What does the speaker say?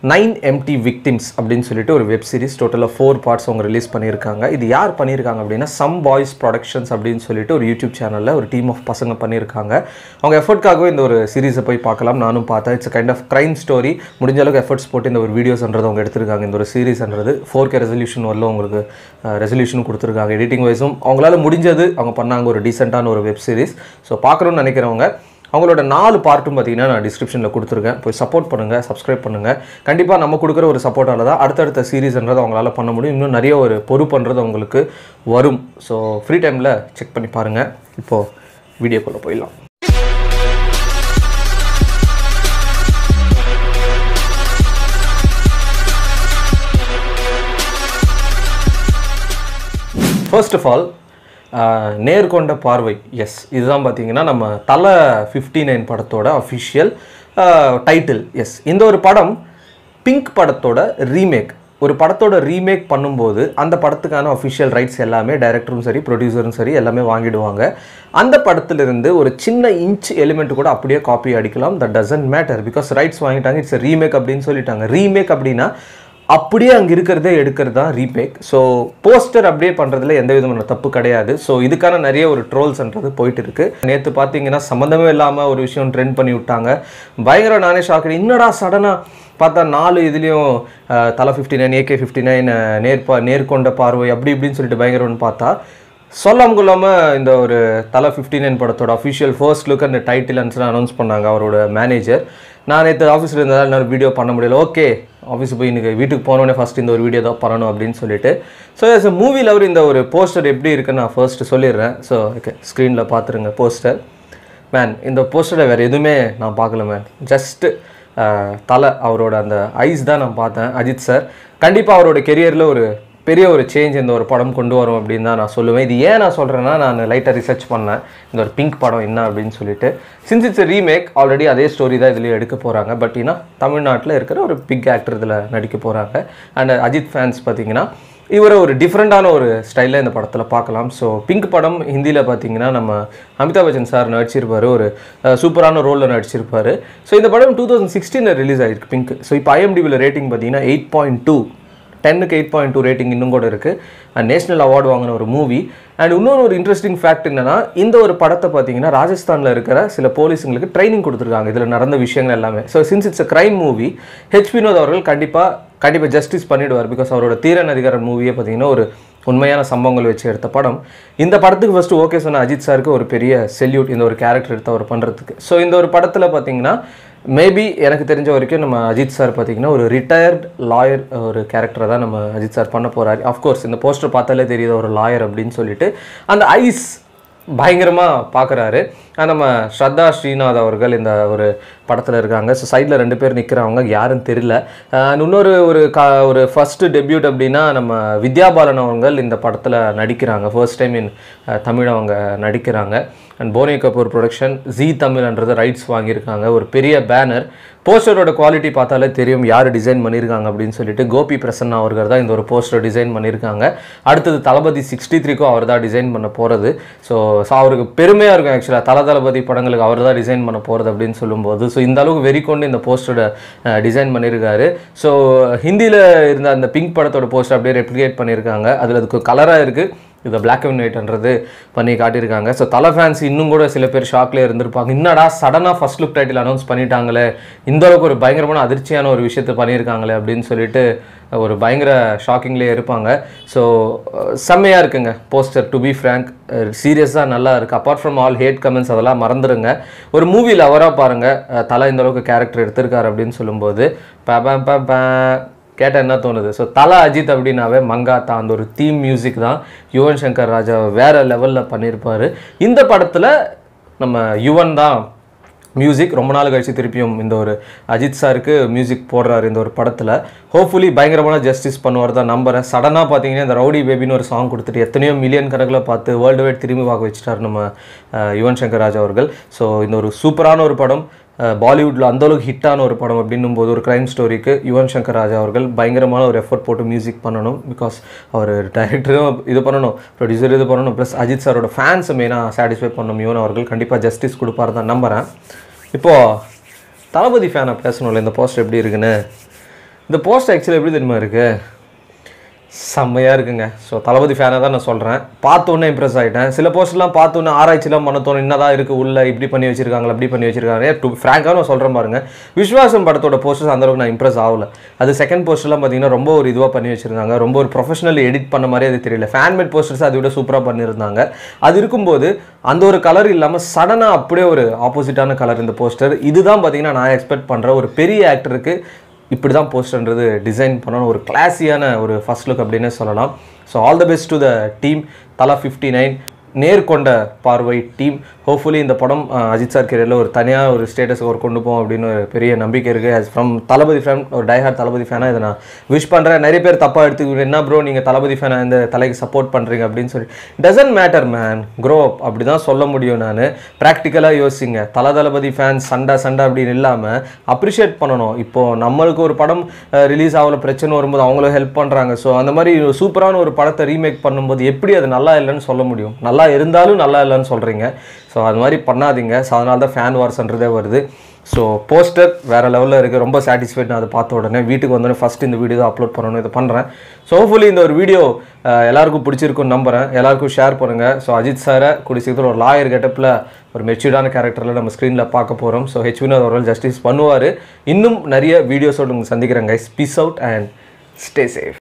nine empty victims அப்படின்னு சொல்லிட்டு ஒரு வெப் சீரிஸ் டோட்டலாக ஃபோர் பார்ட்ஸ் அவங்க ரிலீஸ் பண்ணியிருக்காங்க இது யார் பண்ணியிருக்காங்க அப்படின்னா சம் பாய்ஸ் ப்ரொடக்ஷன்ஸ் அப்படின்னு சொல்லிட்டு ஒரு யூடியூப் சேனலில் ஒரு டீம் ஆஃப் பசங்க பண்ணியிருக்காங்க அவங்க எஃபர்ட்காகவே இந்த ஒரு சீரிஸை போய் பார்க்கலாம் நானும் பார்த்தேன் it's kind of crime story முடிஞ்ச அளவுக்கு எஃபர்ட்ஸ் போட்டு இந்த ஒரு வீடியோஸ்ன்றது அவங்க எடுத்திருக்காங்க இந்த ஒரு சீரிஸ்ன்றது ஃபோர் கே ரெசல்யூஷன் வரல உங்களுக்கு ரெசல்யூஷன் கொடுத்துருக்காங்க எடிட்டிங் வைஸும் அவங்களால முடிஞ்சது அவங்க பண்ணாங்க ஒரு டீசெண்டான ஒரு வெப் சீரிஸ் ஸோ பார்க்குறோன்னு நினைக்கிறவங்க அவங்களோட நாலு பார்ட்டும் பார்த்தீங்கன்னா நான் டிஸ்கிரிப்ஷனில் கொடுத்துருக்கேன் போய் சப்போர்ட் பண்ணுங்கள் சப்ஸ்கிரைப் பண்ணுங்கள் கண்டிப்பாக நம்ம கொடுக்குற ஒரு சப்போர்ட்டால் தான் அடுத்தடுத்த சீரீஸ்ன்றது அவங்களால பண்ண முடியும் இன்னும் நிறைய ஒரு பொறுப்புன்றது அவங்களுக்கு வரும் ஸோ ஃப்ரீ டைமில் செக் பண்ணி பாருங்கள் இப்போது வீடியோக்குள்ளே போயிடலாம் ஃபர்ஸ்ட் ஆஃப் ஆல் நேர்கொண்ட பார்வை எஸ் இதுதான் பார்த்தீங்கன்னா நம்ம தலை ஃபிஃப்டி நைன் படத்தோட அஃபிஷியல் டைட்டில் எஸ் இந்த ஒரு படம் பிங்க் படத்தோட ரீமேக் ஒரு படத்தோட ரீமேக் பண்ணும்போது அந்த படத்துக்கான அஃபிஷியல் ரைட்ஸ் எல்லாமே டைரக்டரும் சரி ப்ரொடியூசரும் சரி எல்லாமே வாங்கிடுவாங்க அந்த படத்திலிருந்து ஒரு சின்ன இன்ச் எலிமெண்ட் கூட அப்படியே காப்பி அடிக்கலாம் that doesn't matter because rights வாங்கிட்டாங்க இட்ஸ் ரீமேக் அப்படின்னு சொல்லிட்டாங்க ரீமேக் அப்படின்னா அப்படியே அங்கே இருக்கிறதே எடுக்கிறது தான் ரீமேக் ஸோ போஸ்டர் அப்படியே பண்ணுறதுல எந்த விதமான தப்பு கிடையாது ஸோ இதுக்கான நிறைய ஒரு ட்ரோல்ஸ்ன்றது போயிட்டு இருக்கு நேற்று பார்த்தீங்கன்னா சம்மந்தமே இல்லாமல் ஒரு விஷயம் ட்ரெண்ட் பண்ணி விட்டாங்க பயங்கர நானே ஷாக் என்னடா சடனாக பார்த்தா நாலு இதுலேயும் Thala fifty nine AK fifty nine நேர்பா நேர்கொண்ட பார்வை அப்படி இப்படின்னு சொல்லிட்டு பயங்கரம்னு பார்த்தா சொல்லாம கொள்ளாமல் இந்த ஒரு தலை ஃபிஃப்டி நைன் படத்தோட அஃபிஷியல் ஃபர்ஸ்ட் லுக் அந்த டைட்டில் அனௌன்ஸ் பண்ணாங்க அவரோட மேனேஜர் நான் நேற்று ஆஃபீஸில் இருந்ததால் என்னால் வீடியோ பண்ண முடியல ஓகே ஆஃபீஸ் போய் இன்னைக்கு வீட்டுக்கு போனோடனே ஃபஸ்ட் இந்த ஒரு வீடியோ தான் பண்ணணும் அப்படின்னு சொல்லிட்டு ஸோ எஸ் மூவியில் அவர் இந்த ஒரு போஸ்டர் எப்படி இருக்குன்னு நான் ஃபர்ஸ்ட் சொல்லிடுறேன் ஸோ ஓகே ஸ்க்ரீனில் பார்த்துருங்க போஸ்டர் மேன் இந்த போஸ்டரை வேறு எதுவுமே நான் பார்க்கல மேன் ஜஸ்ட்டு தலை அவரோட அந்த ஐஸ் தான் நான் பார்த்தேன் அஜித் சார் கண்டிப்பாக அவரோட கெரியரில் ஒரு பெரிய ஒரு சேஞ்ச் இந்த ஒரு படம் கொண்டு வரும் அப்படின்னு தான் நான் சொல்லுவேன் இது ஏன் நான் சொல்கிறேன்னா நான் லைட்டாக ரிசர்ச் பண்ணேன் இந்த ஒரு பிங்க் படம் என்ன அப்படின்னு சொல்லிட்டு சின்ஸ் இட்ஸ் ரீமேக் ஆல்ரெடி அதே ஸ்டோரி தான் இதுலேயே எடுக்க போகிறாங்க பட் ஏன்னா தமிழ்நாட்டில் இருக்கிற ஒரு பிக் ஆக்டர் இதில் நடிக்க போகிறாங்க அண்ட் அஜித் ஃபேன்ஸ் பார்த்தீங்கன்னா இவரை ஒரு டிஃப்ரெண்ட்டான ஒரு ஸ்டைலில் இந்த படத்தில் பார்க்கலாம் ஸோ பிங்க் படம் ஹிந்தியில் பார்த்தீங்கன்னா நம்ம அமிதாப் பச்சன் சார் நடிச்சிருப்பார் ஒரு சூப்பரான ரோலில் நடிச்சிருப்பார் ஸோ இந்த படம் டூ தௌசண்ட் சிக்ஸ்டீனில் ரிலீஸ் ஆகிருக்கு பிங்க் ஸோ இப்போ ஐஎம்டிபியில் ரேட்டிங் பார்த்தீங்கன்னா எயிட் பாயிண்ட் டூ டென்னுக்கு எயிட் பாயிண்ட் டூ ரேட்டிங் இன்னும் கூட இருக்குது அண்ட் நேஷனல் அவார்டு வாங்கின ஒரு மூவி அண்ட் இன்னொரு ஒரு இன்ட்ரெஸ்டிங் ஃபேக்ட் என்னன்னா இந்த ஒரு படத்தை பார்த்தீங்கன்னா ராஜஸ்தானில் இருக்கிற சில போலீஸுங்களுக்கு ட்ரைனிங் கொடுத்துருக்காங்க இதில் நடந்த விஷயங்கள் எல்லாமே so since it's a crime movie H Vinoth அவர்கள் கண்டிப்பாக கண்டிப்பாக ஜஸ்டிஸ் பண்ணிடுவார் பிகாஸ் அவரோட தீரன் அதிகாரன் மூவியே பார்த்தீங்கன்னா ஒரு உண்மையான சம்பவங்கள் வச்சு எடுத்த படம் இந்த படத்துக்கு ஃபஸ்ட்டு ஓகே சொன்ன அஜித் சாருக்கு ஒரு பெரிய செல்யூட் இந்த ஒரு கேரக்டர் எடுத்து அவர் பண்ணுறதுக்கு ஸோ இந்த ஒரு படத்தில் பார்த்தீங்கன்னா மேபி எனக்கு தெரிஞ்ச வரைக்கும் நம்ம அஜித் சார் பார்த்தீங்கன்னா ஒரு ரிட்டையர்ட் லாயர் ஒரு கேரக்டரை தான் நம்ம அஜித் சார் பண்ண போகிறாரு அஃப்கோர்ஸ் இந்த போஸ்டர் பார்த்தாலே தெரியுது ஒரு லாயர் அப்படின்னு சொல்லிட்டு அந்த ஐஸ் பயங்கரமாக பார்க்குறாரு நம்ம ஸ்ரத்தா ஸ்ரீநாத் அவர்கள் இந்த ஒரு படத்தில் இருக்காங்க ஸோ சைடில் ரெண்டு பேர் நிற்கிறவங்க யாருன்னு தெரியல அண்ட் இன்னொரு ஒரு கா ஒரு ஃபஸ்ட்டு டெபியூட் அப்படின்னா நம்ம வித்யாபாலன் அவர்கள் இந்த படத்தில் நடிக்கிறாங்க ஃபர்ஸ்ட் டைம் இன் தமிழ் அவங்க நடிக்கிறாங்க அண்ட் போனி கபூர் ப்ரொடக்ஷன் ஜி தமிழ்ன்றது ரைட்ஸ் வாங்கியிருக்காங்க ஒரு பெரிய பேனர் போஸ்டரோட குவாலிட்டி பார்த்தாலே தெரியும் யார் டிசைன் பண்ணியிருக்காங்க அப்படின்னு சொல்லிட்டு கோபி பிரசன்னா அவர்கள் தான் இந்த ஒரு போஸ்டர் டிசைன் பண்ணியிருக்காங்க அடுத்தது தளபதி சிக்ஸ்டி த்ரீக்கும் அவர் தான் டிசைன் பண்ண போகிறது ஸோ அவருக்கு பெருமையாக இருக்கும் ஆக்சுவலாக தல தளபதி படங்களுக்கு அவர் தான் டிசைன் பண்ண போகிறது அப்படின்னு சொல்லும்போது ஸோ இந்த அளவுக்கு வெறி கொண்டு இந்த போஸ்டரோட டிசைன் பண்ணியிருக்காரு ஸோ ஹிந்தியில் இருந்த அந்த பிங்க் படத்தோட போஸ்டர் அப்படியே ரெப்ளிகேட் பண்ணியிருக்காங்க அதில் அதுக்கு கலராக இருக்குது இதை பிளாக் அண்ட் ஒயிட்ன்றது பண்ணி காட்டியிருக்காங்க ஸோ தலை ஃபேன்ஸ் இன்னும் கூட சில பேர் ஷாக்லேயே இருந்திருப்பாங்க என்னடா சடனாக ஃபர்ஸ்ட் லுக் டைட்டில் அனௌன்ஸ் பண்ணிட்டாங்களே இந்த அளவுக்கு ஒரு பயங்கரமான அதிர்ச்சியான ஒரு விஷயத்தை பண்ணியிருக்காங்களே அப்படின்னு சொல்லிட்டு ஒரு பயங்கர ஷாக்கிங்லேயே இருப்பாங்க ஸோ செம்மையாக இருக்குங்க போஸ்டர் டு பி ஃப்ரேங்க் சீரியஸாக நல்லா இருக்குது apart from all hate comments அதெல்லாம் மறந்துடுங்க ஒரு மூவியில் அவராக பாருங்கள் தலை இந்த அளவுக்கு கேரக்டர் எடுத்திருக்காரு அப்படின்னு சொல்லும்போது ப ப ப கேட்டால் என்ன தோணுது ஸோ தலை அஜித் அப்படின்னாவே மங்காத்தா அந்த ஒரு தீம் மியூசிக் தான் யுவன் சங்கர் ராஜா வேற லெவலில் பண்ணியிருப்பார் இந்த படத்தில் நம்ம யுவன் தான் மியூசிக் ரொம்ப நாள் கழிச்சு திருப்பியும் இந்த ஒரு அஜித் சாருக்கு மியூசிக் போடுறாரு இந்த ஒரு படத்தில் ஹோப்ஃபுல்லி பயங்கரமான ஜஸ்டிஸ் பண்ணுவார் தான் நம்புறேன் சடனாக பார்த்தீங்கன்னா இந்த ரவுடி பேபின்னு ஒரு சாங் கொடுத்துட்டு எத்தனையோ மில்லியன் கணக்கில் பார்த்து வேர்ல்டு வைட் திரும்பி பார்க்க வச்சுட்டார் நம்ம அஹ், யுவன் சங்கர் ராஜா அவர்கள் ஸோ இந்த ஒரு சூப்பரான ஒரு படம் பாலிவுட்டில் அந்தளவுக்கு ஹிட்டான ஒரு படம் அப்படின்னும் போது ஒரு க்ரைம் ஸ்டோரிக்கு யுவன் சங்கர் ராஜா அவர்கள் பயங்கரமான ஒரு எஃபர்ட் போட்டு மியூசிக் பண்ணணும் பிகாஸ் அவர் டைரக்டரும் இது பண்ணணும் ப்ரொடியூசர் இது பண்ணணும் ப்ளஸ் அஜித் சாரோட ஃபேன்ஸை மெயினாக சாட்டிஸ்ஃபை பண்ணணும் யுவன் அவர்கள் கண்டிப்பாக ஜஸ்டிஸ் கொடுப்பாரு தான் நம்புகிறேன் இப்போது தளபதி ஃபேனை பேசணும்ல இந்த போஸ்டர் எப்படி இருக்குன்னு இந்த போஸ்ட் ஆக்சுவலி எப்படி தெரியுமா இருக்குது செம்மையாக இருக்குங்க ஸோ தளபதி ஃபேனாக தான் நான் சொல்கிறேன் பார்த்தோன்னே இம்ப்ரெஸ் ஆகிட்டேன் சில போஸ்ட்லாம் பார்த்தோன்னே ஆராய்ச்சிலாம் பண்ண தோணும் என்னதான் இருக்குது உள்ள இப்படி பண்ணி வச்சிருக்காங்களா அப்படி பண்ணி வச்சிருக்காங்க டு ஃப்ராங்காக நான் சொல்கிறேன் பாருங்க விஸ்வாசம் படத்தோட போஸ்டர்ஸ் அந்த அளவுக்கு நான் இம்ப்ரெஸ் ஆகல அது செகண்ட் போஸ்டர்லாம் பார்த்தீங்கன்னா ரொம்ப ஒரு இதுவாக பண்ணி வச்சிருந்தாங்க ரொம்ப ஒரு ப்ரொஃபஷனல் எடிட் பண்ண மாதிரி அது தெரியல ஃபேன்மேட் போஸ்டர்ஸ் அதை விட சூப்பராக பண்ணியிருந்தாங்க அது இருக்கும்போது அந்த ஒரு கலர் இல்லாமல் சடனாக அப்படியே ஒரு ஆப்போசிட்டான கலர் இந்த போஸ்டர் இதுதான் பார்த்தீங்கன்னா நான் எக்ஸ்பெக்ட் பண்ணுற ஒரு பெரிய ஆக்டருக்கு இப்படி தான் போஸ்டர்ன்றது டிசைன் பண்ணணும் ஒரு கிளாஸியான ஒரு ஃபர்ஸ்ட் லுக் அப்படின்னே சொல்லலாம் so all the best to the team Thala fifty nine Nerkonda Paarvai team hopefully இந்த படம் அஹ், அஜித் சார் கெரியரில் ஒரு தனியாக ஒரு ஸ்டேட்டஸ் ஒரு கொண்டு போவோம் அப்படின்னு ஒரு பெரிய நம்பிக்கை இருக்குது as ஃப்ரம் தளபதி ஃபேன் ஒரு டைஹார்ட் தளபதி ஃபேனாக இதை நான் விஷ் பண்ணுறேன் நிறைய பேர் தப்பாக எடுத்துக்கிட்டு என்ன ப்ரோ நீங்கள் தளபதி ஃபேனாக இந்த தலைக்கு சப்போர்ட் பண்ணுறீங்க அப்படின்னு சொல்லி doesn't matter man grow up அப்படி தான் சொல்ல முடியும் நான் ப்ராக்டிக்கலாக யோசிங்க தல தளபதி ஃபேன்ஸ் சண்டை சண்டை அப்படின்னு இல்லாமல் அப்ரிஷியேட் பண்ணணும் இப்போது நம்மளுக்கு ஒரு படம் ரிலீஸ் ஆகல பிரச்சனை வரும்போது அவங்களும் ஹெல்ப் பண்ணுறாங்க ஸோ அந்த மாதிரி சூப்பரான ஒரு படத்தை ரீமேக் பண்ணும்போது எப்படி அது நல்லா இல்லைன்னு சொல்ல முடியும் நல்லா இருந்தாலும் நல்லா இல்லைன்னு சொல்கிறீங்க ஸோ அது மாதிரி பண்ணாதீங்க ஸோ அதனால தான் ஃபேன் வார்ஸ்ன்றதே வருது ஸோ போஸ்டர் வேறு லெவலில் இருக்குது ரொம்ப சாட்டிஸ்ஃபைட் நான் அதை பார்த்த உடனே வீட்டுக்கு வந்தோடனே ஃபஸ்ட் இந்த வீடியோ தான் அப்லோட் பண்ணணும் இதை பண்ணுறேன் ஸோ ஹோப்ஃபுல்லி இந்த ஒரு வீடியோ எல்லாருக்கும் பிடிச்சிருக்குன்னு நம்புகிறேன் எல்லாருக்கும் ஷேர் பண்ணுங்கள் ஸோ அஜித் சாரை கூடிய சீக்கிரம் ஒரு லாயர் கெட்டப்பில் ஒரு மெச்சூர்டான கேரக்டரில் நம்ம ஸ்க்ரீனில் பார்க்க போகிறோம் ஸோ ஹெச் வினோத் அவர்கள் ஜஸ்டிஸ் பண்ணுவார் இன்னும் நிறைய வீடியோஸோடு உங்களை சந்திக்கிறேன் guys peace out and stay safe